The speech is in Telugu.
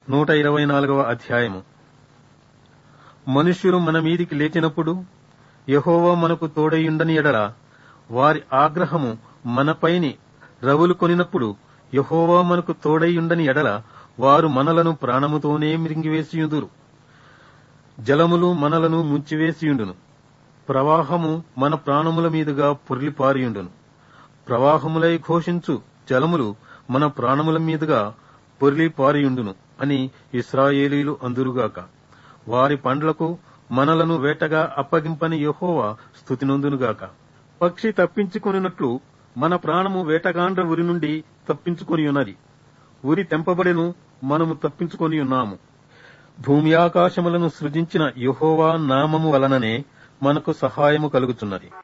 నూట ఇరవై నాలుగవ అధ్యాయము మనుష్యులు మన మీదికి లేచినప్పుడు యహోవా మనకు తోడయుండని ఎడల వారి ఆగ్రహము మనపైని రవులు కొనినప్పుడు యహోవా మనకు తోడయుండని ఎడల వారు మనలను ప్రాణముతోనే మృంగివేసియుదురు జలములు మనలను ముంచివేసియుండును ప్రవాహము మన ప్రాణముల మీదుగా పొర్లిపారియుండును ప్రవాహములై ఘోషించు జలములు మన ప్రాణముల మీదుగా పొర్లిపారియుండును అని ఇస్రాయేలీలు అందురుగాక వారి పండ్లకు మనలను వేటగా అప్పగింపని యెహోవా స్థుతినొందునుగాక పక్షి తప్పించుకొనినట్లు మన ప్రాణము వేటగాండ్ర ఉరి నుండి తప్పించుకొని ఉన్నది ఉరి తెంపబడెను మనము తప్పించుకొని ఉన్నాము భూమి ఆకాశములను సృజించిన యెహోవా నామము వలననే మనకు సహాయము కలుగుచున్నది